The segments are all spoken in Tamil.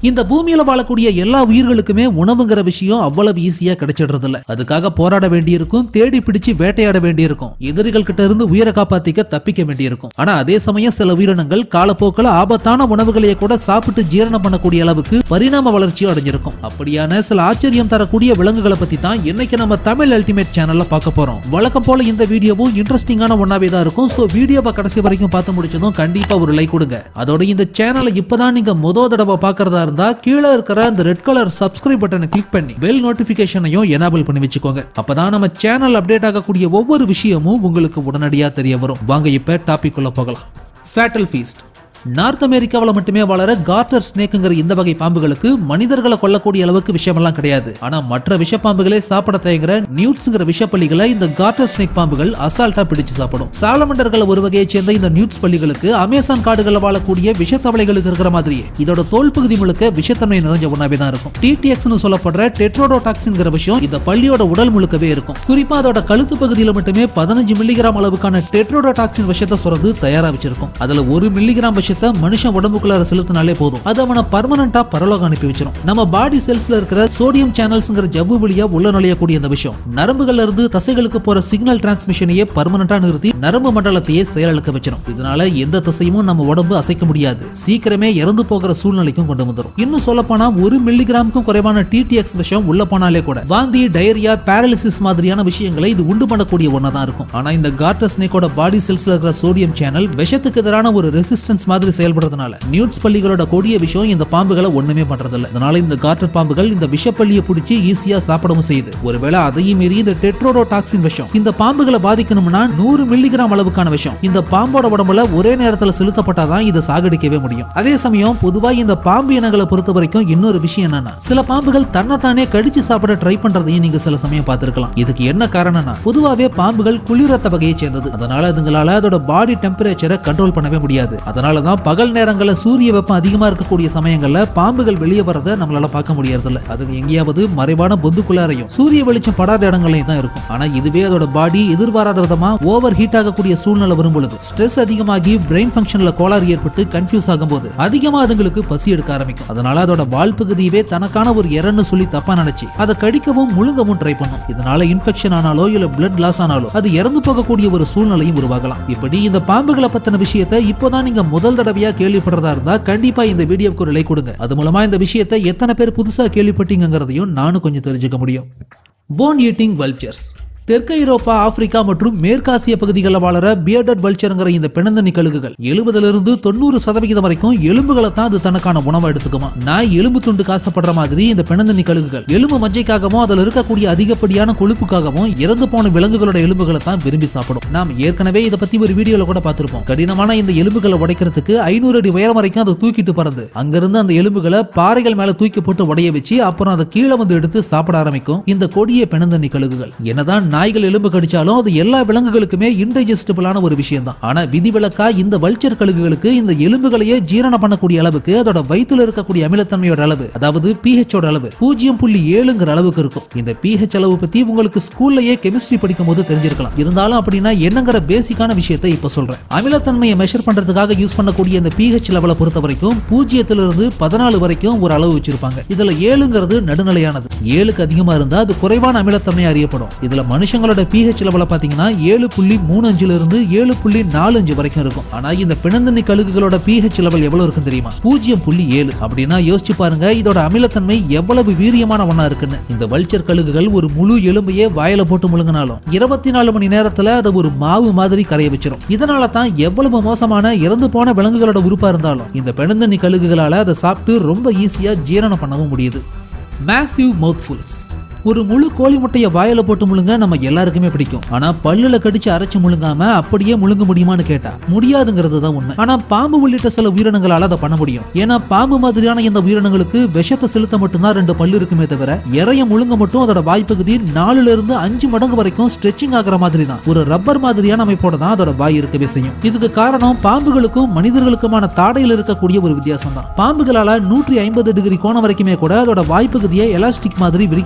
இந்த பூமியில வாழக்கூடிய எல்லா உயிர்களுக்குமே உணவுங்கிற விஷயம் அவ்வளவு ஈஸியா கிடைச்சிடுறது இல்ல அதுக்காக போராட வேண்டியிருக்கும் தேடி பிடிச்சு வேட்டையாட வேண்டியிருக்கும் எதிரிகள் கிட்ட இருந்து உயிரை காப்பாத்திக்க தப்பிக்க வேண்டியிருக்கும் ஆனா அதே சமயம் சில உயிரினங்கள் காலப்போக்கில் ஆபத்தான உணவுகளையே கூட சாப்பிட்டு ஜீரணம் பண்ணக்கூடிய அளவுக்கு பரிணாம வளர்ச்சியும் அடைஞ்சிருக்கும் அப்படியான சில ஆச்சரியம் தரக்கூடிய விலங்குகளை பத்தி தான் இன்னைக்கு நம்ம தமிழ் அல்டிமேட் சேனல்ல பார்க்க போறோம் வழக்கம் போல இந்த வீடியோவும் இன்ட்ரெஸ்டிங்கான ஒன்னாவே தான் இருக்கும் சோ வீடியோவை கடைசி வரைக்கும் பார்த்து முடிச்சதும் கண்டிப்பா ஒரு லைக் கொடுங்க அதோட இந்த சேனலை இப்பதான் நீங்க முத தடவை பார்க்கறதா இருந்தா கீழே இருக்கிற அந்த ரெட் கலர் சப்ஸ்கிரைப் பட்டனை கிளிக் பண்ணி பெல் நோட்டிபிகேஷனையும் எனேபிள் பண்ணி வச்சுக்கோங்க அப்பதான் நம்ம சேனல் அப்டேட் ஆகக்கூடிய ஒவ்வொரு விஷயமும் உங்களுக்கு உடனடியா தெரிய வரும் வாங்க இப்ப டாபிக் உள்ள போகலாம் ஃபேட்டல் ஃபீஸ்ட் நார்த் அமெரிக்காவில் மட்டுமே வளர கார்டர் ஸ்னேக்குங்கிற இந்த வகை பாம்புகளுக்கு மனிதர்களை கொல்லக்கூடிய அளவுக்கு விஷமெல்லாம் கிடையாது ஆனா மற்ற விஷப்பாம்புகளே சாப்பிட தயங்குற நியூட்ஸ்ங்கிற விஷப்பள்ளிகளை இந்த கார்டர் ஸ்னேக் பாம்புகள் அசால்ட்டா பிடிச்சு சாப்பிடும் சாலமண்டர்களை ஒரு வகையை சேர்ந்த இந்த நியூட்ஸ் பள்ளிகளுக்கு அமேசான் காடுகளில் வாழக்கூடிய விஷத்தவளைகளுக்கு இருக்கிற மாதிரியே இதோட தோல் பகுதி முழுக்க விஷத்தன்மை நிறைஞ்ச ஒன்னாவே தான் இருக்கும் டிடிஎக்ஸ்னு சொல்லப்படுற டெட்ரோடோடாக்சின்ங்கிற விஷயம் இந்த பள்ளியோட உடல் முழுக்கவே இருக்கும் குறிப்பா அதோட கழுத்து பகுதியில் மட்டுமே பதினஞ்சு மில்லிகிராம் அளவுக்கான டெட்ரோடோடாக்சின் விஷத்தை சுரந்து தயாரா வச்சிருக்கும் அதுல ஒரு மில்லிகிராம் விஷத்தை மனுஷன் உடம்புக்குள்ளார செலுத்தினாலே போதும் அது அவனை பர்மனண்டா பரலோகம் அனுப்பி வச்சிரும் நம்ம பாடி செல்ஸ்ல இருக்கிற சோடியம் சேனல்ஸ்ங்கிற ஜவ்வு வழியா உள்ள நுழையக்கூடிய இந்த விஷயம் நரம்புகள்ல இருந்து தசைகளுக்கு போற சிக்னல் டிரான்ஸ்மிஷனையே பர்மனண்டா நிறுத்தி நரம்பு மண்டலத்தையே செயலிழக்க வச்சிரும் இதனால எந்த தசையும் நம்ம உடம்பு அசைக்க முடியாது சீக்கிரமே இறந்து போகிற சூழ்நிலைக்கும் கொண்டு வந்துரும் இன்னும் சொல்ல போனா ஒரு மில்லிகிராமுக்கும் குறைவான டிடிஎக்ஸ் விஷயம் உள்ள போனாலே கூட வாந்தி டயரியா பேரலிசிஸ் மாதிரியான விஷயங்களை இது உண்டு பண்ணக்கூடிய ஒன்னா தான் இருக்கும் ஆனா இந்த கார்டர் ஸ்னேக்கோட பாடி செல்ஸ்ல இருக்கிற சோடியம் சேனல் விஷத்துக்கு எதிரான ஒரு ரெசிஸ்டன்ஸ் மாதிரி செயல்படுறதுனால நியூட்ஸ் பள்ளிகளோட கொடிய விஷயம் இந்த பாம்புகளை ஒண்ணுமே பண்றதில்ல அதனால இந்த கார்டர் பாம்புகள் இந்த விஷப்பள்ளியை பிடிச்சி ஈஸியா சாப்பிடவும் செய்யுது ஒருவேளை அதையும் மீறி இந்த டெட்ரோடோடாக்சின் விஷம் இந்த பாம்புகளை பாதிக்கணும்னா நூறு மில்லிகிராம் அளவுக்கான விஷம் இந்த பாம்போட உடம்புல ஒரே நேரத்துல செலுத்தப்பட்டாதான் இதை சாகடிக்கவே முடியும் அதே சமயம் பொதுவா இந்த பாம்பு இனங்களை பொறுத்த வரைக்கும் இன்னொரு விஷயம் என்னன்னா சில பாம்புகள் தன்னைத்தானே கடிச்சு சாப்பிட ட்ரை பண்றதையும் நீங்க சில சமயம் பார்த்திருக்கலாம் இதுக்கு என்ன காரணம்னா பொதுவாவே பாம்புகள் குளிரத்த வகையை சேர்ந்தது அதனால அதுங்களால அதோட பாடி டெம்பரேச்சரை கண்ட்ரோல் பண்ணவே முடியாது அதனால தான் பகல் நேரங்களில் சூரிய வெப்பம் அதிகமா இருக்கக்கூடிய சமயங்கள்ல பாம்புகள் வெளியே வரதை நம்மளால பார்க்க முடியறதில்ல அது எங்கேயாவது மறைவான பொந்துக்குள்ளாரையும் சூரிய வெளிச்சம் படாத இடங்களையும் தான் இருக்கும் ஆனா இதுவே அதோட பாடி எதிர்பாராத விதமா ஓவர் ஹீட் ஆகக்கூடிய சூழ்நிலை வரும் பொழுது ஸ்ட்ரெஸ் அதிகமாகி பிரெயின் ஃபங்க்ஷன்ல கோளாறு ஏற்பட்டு கன்ஃபியூஸ் ஆகும்போது அதிகமா அதுங்களுக்கு பசி எடுக்க ஆரம்பிக்கும் அதனால அதோட வால் பகுதியவே தனக்கான ஒரு எரன்னு சொல்லி தப்பா நினைச்சு அதை கடிக்கவும் முழுங்கவும் ட்ரை பண்ணும் இதனால இன்ஃபெக்ஷன் ஆனாலோ இல்ல பிளட் லாஸ் ஆனாலோ அது இறந்து போகக்கூடிய ஒரு சூழ்நிலையும் உருவாகலாம் இப்படி இந்த பாம்புகளை பத்தின விஷயத்தை இப்போதான் நீங்க முதல் தடவையா கேள்விப்படுறதா இருந்தா கண்டிப்பா இந்த வீடியோவுக்கு ஒரு லைக் கொடுங்க அது மூலமா இந்த விஷயத்தை எத்தனை பேர் புதுசா கேள்விப்பட்டீங்கிறதையும் நானும் கொஞ்சம் தெரிஞ்சுக்க முடியும் போன் ஈட்டிங் வல்ச்சர்ஸ் தெற்கு ஐரோப்பா ஆப்பிரிக்கா மற்றும் மேற்காசிய பகுதிகளில் வாழற பியர்டட் வல்ச்சருங்கிற இந்த பிணந்தனி கழுகுகள் எழுபதுல இருந்து தொண்ணூறு சதவிகிதம் வரைக்கும் எலும்புகளை தான் அது தனக்கான உணவை எடுத்துக்குமா நாய் எலும்பு துண்டு காசப்படுற மாதிரி இந்த பிணந்தனி கழுகுகள் எலும்பு மஜ்ஜைக்காகவும் அதில் இருக்கக்கூடிய அதிகப்படியான கொழுப்புக்காகவும் இறந்து போன விலங்குகளோட எலும்புகளை தான் விரும்பி சாப்பிடும் நாம் ஏற்கனவே இதை பத்தி ஒரு வீடியோல கூட பார்த்திருப்போம் கடினமான இந்த எலும்புகளை உடைக்கிறதுக்கு ஐநூறு அடி உயரம் வரைக்கும் அதை தூக்கிட்டு பறந்து அங்கிருந்து அந்த எலும்புகளை பாறைகள் மேல தூக்கி போட்டு உடைய வச்சு அப்புறம் அதை கீழே வந்து எடுத்து சாப்பிட ஆரம்பிக்கும் இந்த கொடிய பிணந்தண்ணி கழுகுகள் என்னதான் நாய்கள் எலும்பு கடிச்சாலும் அது எல்லா விலங்குகளுக்குமே இன்டைஜஸ்டபிளான ஒரு விஷயம் தான் ஆனா விதிவிலக்கா இந்த வல்ச்சர் கழுகுகளுக்கு இந்த எலும்புகளையே ஜீரணம் பண்ணக்கூடிய அளவுக்கு அதோட வயித்துல இருக்கக்கூடிய அமிலத்தன்மையோட அளவு அதாவது pH ஓட அளவு பூஜ்ஜியம் புள்ளி ஏழுங்கிற அளவுக்கு இருக்கும் இந்த pH அளவு பத்தி உங்களுக்கு ஸ்கூல்லயே கெமிஸ்ட்ரி படிக்கும் போது தெரிஞ்சிருக்கலாம் இருந்தாலும் அப்படின்னா என்னங்கிற பேசிக்கான விஷயத்தை இப்ப சொல்றேன் அமிலத்தன்மையை மெஷர் பண்றதுக்காக யூஸ் பண்ணக்கூடிய இந்த pH லெவலை பொறுத்த வரைக்கும் பூஜ்ஜியத்திலிருந்து பதினாலு வரைக்கும் ஒரு அளவு வச்சிருப்பாங்க இதுல ஏழுங்கிறது நடுநிலையானது ஏழுக்கு அதிகமா இருந்தா அது குறைவான அமிலத்தன்மை அறியப்படும் இதுல மனுஷங்களோட pH லெவல பாத்தீங்கன்னா ஏழு புள்ளி மூணு அஞ்சுல இருந்து ஏழு புள்ளி நாலு அஞ்சு வரைக்கும் இருக்கும் ஆனா இந்த பிணந்தண்ணி கழுகுகளோட pH லெவல் எவ்வளவு இருக்கும் தெரியுமா பூஜ்ஜியம் புள்ளி ஏழு அப்படின்னா யோசிச்சு பாருங்க இதோட அமிலத்தன்மை எவ்வளவு வீரியமான ஒண்ணா இருக்குன்னு இந்த வல்ச்சர் கழுகுகள் ஒரு முழு எலும்பையே வாயில போட்டு முழுங்கினாலும் இருபத்தி நாலு மணி நேரத்துல அதை ஒரு மாவு மாதிரி கரைய வச்சிரும் இதனால தான் எவ்வளவு மோசமான இறந்து போன விலங்குகளோட உறுப்பா இருந்தாலும் இந்த பிணந்தண்ணி கழுகுகளால அதை சாப்பிட்டு ரொம்ப ஈஸியா ஜீரணம் பண்ணவும் முடியுது மேசிவ் மவுத்ஃபுல்ஸ் ஒரு முழு கோழி முட்டைய வாயில போட்டு முழுங்க நம்ம எல்லாருக்குமே பிடிக்கும் ஆனா பல்லுல கடிச்சு அரைச்சு முழுங்காம அப்படியே முழுங்க முடியுமான்னு கேட்டா முடியாதுங்கிறது தான் உண்மை ஆனா பாம்பு உள்ளிட்ட சில உயிரினங்களால அதை பண்ண முடியும் ஏன்னா பாம்பு மாதிரியான இந்த உயிரினங்களுக்கு விஷத்தை செலுத்த மட்டும்தான் ரெண்டு பல்லு இருக்குமே தவிர இறைய முழுங்க மட்டும் அதோட வாய்ப்பகுதி நாலுல இருந்து அஞ்சு மடங்கு வரைக்கும் ஸ்ட்ரெச்சிங் ஆகுற மாதிரி தான் ஒரு ரப்பர் மாதிரியான அமைப்போட தான் அதோட வாய் இருக்கவே செய்யும் இதுக்கு காரணம் பாம்புகளுக்கும் மனிதர்களுக்குமான தாடையில் இருக்கக்கூடிய ஒரு வித்தியாசம் தான் பாம்புகளால நூற்றி ஐம்பது டிகிரி கோணம் வரைக்குமே கூட அதோட வாய்ப்பகுதியை எலாஸ்டிக் மாதிரி விரிக்க முடியுங்கிறதுனால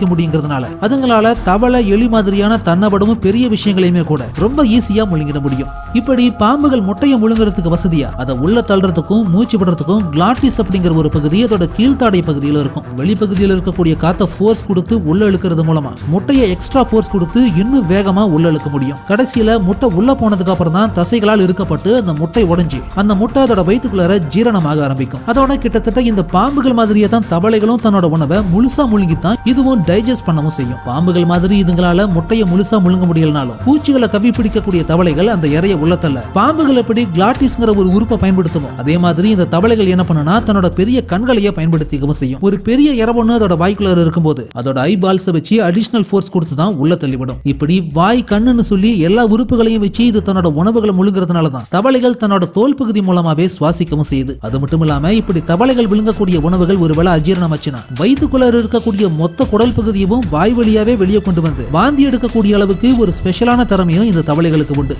இருக்கிறதுனால அதுங்களால தவளை எலி மாதிரியான தன்னை பெரிய விஷயங்களையுமே கூட ரொம்ப ஈஸியா முழுங்கிட முடியும் இப்படி பாம்புகள் முட்டையை முழுங்குறதுக்கு வசதியா அதை உள்ள தள்ளுறதுக்கும் மூச்சு விடுறதுக்கும் கிளாட்டிஸ் அப்படிங்கிற ஒரு பகுதி அதோட கீழ்த்தாடை பகுதியில் இருக்கும் வெளிப்பகுதியில் இருக்கக்கூடிய காத்த ஃபோர்ஸ் கொடுத்து உள்ள இழுக்கிறது மூலமா முட்டையை எக்ஸ்ட்ரா ஃபோர்ஸ் கொடுத்து இன்னும் வேகமா உள்ள இழுக்க முடியும் கடைசியில முட்டை உள்ள போனதுக்கு அப்புறம் தான் தசைகளால் இருக்கப்பட்டு அந்த முட்டை உடைஞ்சு அந்த முட்டை அதோட வயிற்றுக்குள்ளார ஜீரணமாக ஆரம்பிக்கும் அதோட கிட்டத்தட்ட இந்த பாம்புகள் மாதிரியே தான் தவளைகளும் தன்னோட உணவை முழுசா முழுங்கித்தான் இதுவும் டைஜஸ்ட் பண்ணவும் செய்யும் பாம்புகள் மாதிரி இதுங்களால முட்டையை முழுசா முழுங்க முடியலனாலும் பூச்சிகளை கவி பிடிக்கக்கூடிய தவளைகள் அந்த இறைய உள்ளத்தல்ல பாம்புகள் எப்படி கிளாட்டிஸ்ங்கிற ஒரு உறுப்பை பயன்படுத்துமோ அதே மாதிரி இந்த தவளைகள் என்ன பண்ணுனா தன்னோட பெரிய கண்களையே பயன்படுத்திக்கவும் செய்யும் ஒரு பெரிய இரவொன்னு அதோட வாய்க்குள்ள இருக்கும்போது அதோட ஐ பால்ஸை வச்சு அடிஷனல் ஃபோர்ஸ் கொடுத்து தான் உள்ள தள்ளிவிடும் இப்படி வாய் கண்ணுன்னு சொல்லி எல்லா உறுப்புகளையும் வச்சு இது தன்னோட உணவுகளை முழுங்குறதுனால தான் தவளைகள் தன்னோட தோல் பகுதி மூலமாவே சுவாசிக்கவும் செய்யுது அது மட்டும் இல்லாம இப்படி தவளைகள் விழுங்கக்கூடிய உணவுகள் ஒருவேளை அஜீரணமாச்சுன்னா வயிற்றுக்குள்ள இருக்கக்கூடிய மொத்த குடல் பகுதியவும் வாய் வழியாவே வெளியே கொண்டு வந்து வாந்தி எடுக்கக்கூடிய அளவுக்கு ஒரு ஸ்பெஷலான திறமையும் இந்த தவளைகளுக்கு உண்டு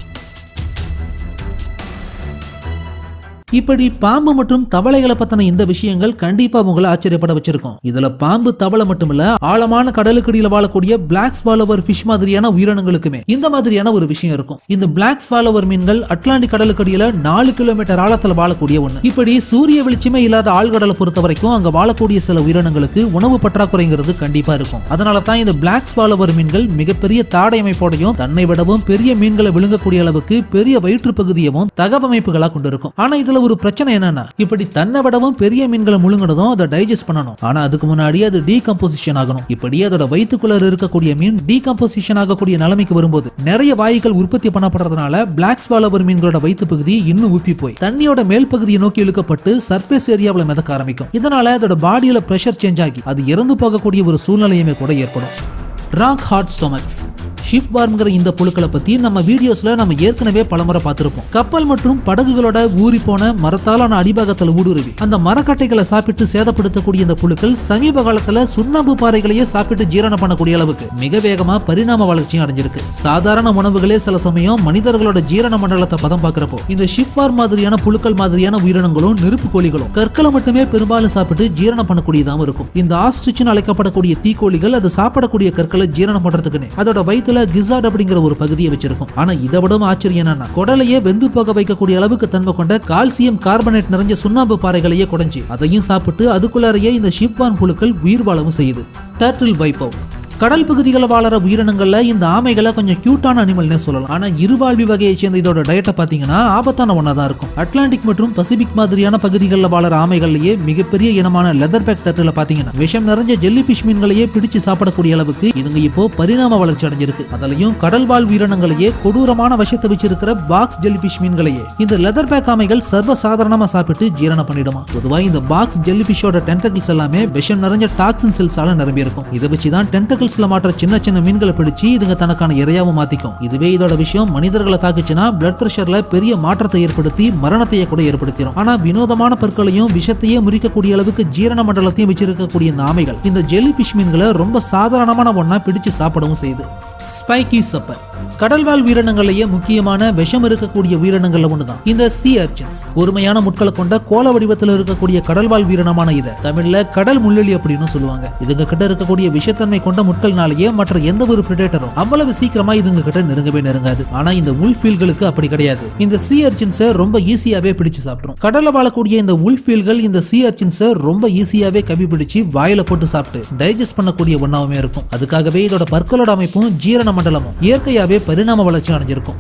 இப்படி பாம்பு மற்றும் தவளைகளை பத்தின இந்த விஷயங்கள் கண்டிப்பா உங்களை ஆச்சரியப்பட வச்சிருக்கும் இதுல பாம்பு தவளை மட்டுமில்ல ஆழமான கடலுக்கடியில வாழக்கூடிய பிளாக் ஸ்வாலோவர் ஃபிஷ் மாதிரியான உயிரினங்களுக்குமே இந்த மாதிரியான ஒரு விஷயம் இருக்கும் இந்த பிளாக் ஸ்வாலோவர் மீன்கள் அட்லாண்டிக் கடலுக்கடியில நாலு கிலோமீட்டர் ஆழத்துல வாழக்கூடிய ஒண்ணு இப்படி சூரிய வெளிச்சமே இல்லாத ஆழ்கடலை பொறுத்த வரைக்கும் அங்க வாழக்கூடிய சில உயிரினங்களுக்கு உணவு பற்றாக்குறைங்கிறது கண்டிப்பா இருக்கும் அதனால தான் இந்த பிளாக் ஸ்வாலோவர் மீன்கள் மிகப்பெரிய தாடை அமைப்போடையும் தன்னை விடவும் பெரிய மீன்களை விழுங்கக்கூடிய அளவுக்கு பெரிய வயிற்று பகுதியவும் தகவமைப்புகளா கொண்டிருக்கும் ஆனா இதுல ஒரு பிரச்சனை என்னன்னா இப்படி தன்னை விடவும் பெரிய மீன்களை முழுங்கினதும் அதை டைஜஸ்ட் பண்ணணும் ஆனா அதுக்கு முன்னாடி அது டீகம்போசிஷன் ஆகணும் இப்படி அதோட வயிற்றுக்குள்ள இருக்கக்கூடிய மீன் டீகம்போசிஷன் ஆகக்கூடிய நிலைமைக்கு வரும்போது நிறைய வாயுக்கள் உற்பத்தி பண்ணப்படுறதுனால பிளாக் ஸ்வாலோவர் மீன்களோட வயிற்று பகுதி இன்னும் உப்பி போய் தண்ணியோட மேல் பகுதியை நோக்கி இழுக்கப்பட்டு சர்ஃபேஸ் ஏரியாவில் மிதக்க ஆரம்பிக்கும் இதனால அதோட பாடியில பிரஷர் சேஞ்ச் ஆகி அது இறந்து போகக்கூடிய ஒரு சூழ்நிலையுமே கூட ஏற்படும் ராக் ஹார்ட் ஸ்டொமக்ஸ் ஷிப் வார்ம்ங்கிற இந்த புழுக்களை பத்தி நம்ம வீடியோஸ்ல நம்ம ஏற்கனவே பலமுறை பார்த்திருப்போம் கப்பல் மற்றும் படகுகளோட ஊறி போன மரத்தாலான அடிபாகத்துல ஊடுருவி அந்த மரக்கட்டைகளை சாப்பிட்டு சேதப்படுத்தக்கூடிய இந்த புழுக்கள் சமீப காலத்துல சுண்ணாம்பு பாறைகளையே சாப்பிட்டு ஜீரணம் பண்ணக்கூடிய அளவுக்கு மிக வேகமா பரிணாம வளர்ச்சியும் அடைஞ்சிருக்கு சாதாரண உணவுகளே சில சமயம் மனிதர்களோட ஜீரண மண்டலத்தை பதம் பார்க்கிறப்போ இந்த ஷிப் வார்ம் மாதிரியான புழுக்கள் மாதிரியான உயிரினங்களும் நெருப்பு கோழிகளும் கற்களை மட்டுமே பெரும்பாலும் சாப்பிட்டு ஜீரணம் பண்ணக்கூடியதாகவும் இருக்கும் இந்த ஆஸ்ட்ரிச்னு அழைக்கப்படக்கூடிய தீக்கோழிகள் அது சாப்பிடக்கூடிய கற்களை ஜீரணம் பண்றதுக்குன்னு அதோட வயித்துல கிசாட் அப்படிங்கிற ஒரு பகுதியை வச்சிருக்கும் ஆனா இதை விட ஆச்சரியம் என்னன்னா குடலையே வெந்து போக வைக்கக்கூடிய அளவுக்கு தன்மை கொண்ட கால்சியம் கார்பனேட் நிறைஞ்ச சுண்ணாம்பு பாறைகளையே குடைஞ்சு அதையும் சாப்பிட்டு அதுக்குள்ளாரையே இந்த ஷிப்வான் புழுக்கள் உயிர் வாழவும் செய்யுது டர்ட்டில் வைப்போ கடல் பகுதிகளில் வாழற உயிரினங்கள்ல இந்த ஆமைகளை கொஞ்சம் கியூட்டான அனிமல்னே சொல்லலாம் ஆனா இருவாழ்வி வகையை சேர்ந்த இதோட டயட்டை பாத்தீங்கன்னா ஆபத்தான ஒன்றா தான் இருக்கும் அட்லாண்டிக் மற்றும் பசிபிக் மாதிரியான பகுதிகளில் வாழற ஆமைகள்லயே மிகப்பெரிய இனமான லெதர் பேக் டர்ட்டில் பாத்தீங்கன்னா விஷம் நிறைஞ்ச ஜெல்லி ஃபிஷ் மீன்களையே பிடிச்சு சாப்பிடக்கூடிய அளவுக்கு இதுங்க இப்போ பரிணாம வளர்ச்சி அடைஞ்சிருக்கு அதுலயும் கடல் வாழ் உயிரினங்களையே கொடூரமான விஷத்தை வச்சிருக்கிற பாக்ஸ் ஜெல்லி ஃபிஷ் மீன்களையே இந்த லெதர் பேக் ஆமைகள் சர்வ சாதாரணமா சாப்பிட்டு ஜீரணம் பண்ணிடுமா பொதுவா இந்த பாக்ஸ் ஜெல்லி ஃபிஷோட டென்டகிள்ஸ் எல்லாமே விஷம் நிறைஞ்ச டாக்ஸின் செல்ஸால நிரம்பி இருக்கும் இதை வச்சு தான் டென்டகிள்ஸ்ல மாற்ற சின்ன சின்ன மீன்களை பிடிச்சு இதுங்க தனக்கான இரையாவும் மாத்திக்கும் இதுவே இதோட விஷயம் மனிதர்களை தாக்குச்சுன்னா பிளட் பிரஷர்ல பெரிய மாற்றத்தை ஏற்படுத்தி மரணத்தையே கூட ஏற்படுத்திடும் ஆனா வினோதமான பற்களையும் விஷத்தையே முறிக்கக்கூடிய அளவுக்கு ஜீரண மண்டலத்தையும் வச்சிருக்கக்கூடிய இந்த ஆமைகள் இந்த ஜெல்லி ஃபிஷ் மீன்களை ரொம்ப சாதாரணமான ஒண்ணா பிடிச்சு சாப்பிடவும் செய்யுது ஸ்பைக்கி சப்பர் கடல்வாழ் உயிரினங்களையே முக்கியமான விஷம் இருக்கக்கூடிய உயிரினங்கள்ல ஒண்ணுதான் இந்த சி அர்ச்சன்ஸ் ஒருமையான முட்களை கொண்ட கோல வடிவத்தில் இருக்கக்கூடிய கடல்வாழ் உயிரினமான இதை தமிழ்ல கடல் முள்ளெலி அப்படின்னு சொல்லுவாங்க இதுங்க கிட்ட இருக்கக்கூடிய விஷத்தன்மை கொண்ட முட்கள்னாலேயே மற்ற எந்த ஒரு பிரிடேட்டரும் அவ்வளவு சீக்கிரமா இதுங்க கிட்ட நெருங்கவே நெருங்காது ஆனா இந்த உல்ஃபீல்களுக்கு அப்படி கிடையாது இந்த சி அர்ச்சின்ஸை ரொம்ப ஈஸியாவே பிடிச்சு சாப்பிடும் கடல்ல வாழக்கூடிய இந்த உல்ஃபீல்கள் இந்த சி அர்ச்சின்ஸை ரொம்ப ஈஸியாவே கவி பிடிச்சு வாயில போட்டு சாப்பிட்டு டைஜஸ்ட் பண்ணக்கூடிய ஒண்ணாவுமே இருக்கும் அதுக்காகவே இதோட பற்களோட அமைப்பும் ஜீரண மண்டலமும் இயற்கையாவே பரிணாம வளர்ச்சி அடைஞ்சிருக்கும்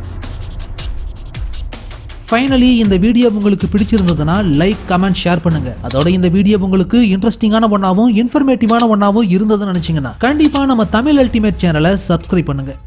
ஃபைனலி இந்த வீடியோ உங்களுக்கு பிடிச்சிருந்ததுன்னா லைக் கமெண்ட் ஷேர் பண்ணுங்க அதோட இந்த வீடியோ உங்களுக்கு இன்ட்ரெஸ்டிங்கான ஒன்னாவும் இன்ஃபர்மேட்டிவான ஒன்னாவும் இருந்ததுன்னு நினைச்சீங்கன்னா கண்டிப்பா நம்ம தமிழ் அல்டிமேட் சேனலை சப்ஸ்கிரைப் பண்ணுங்க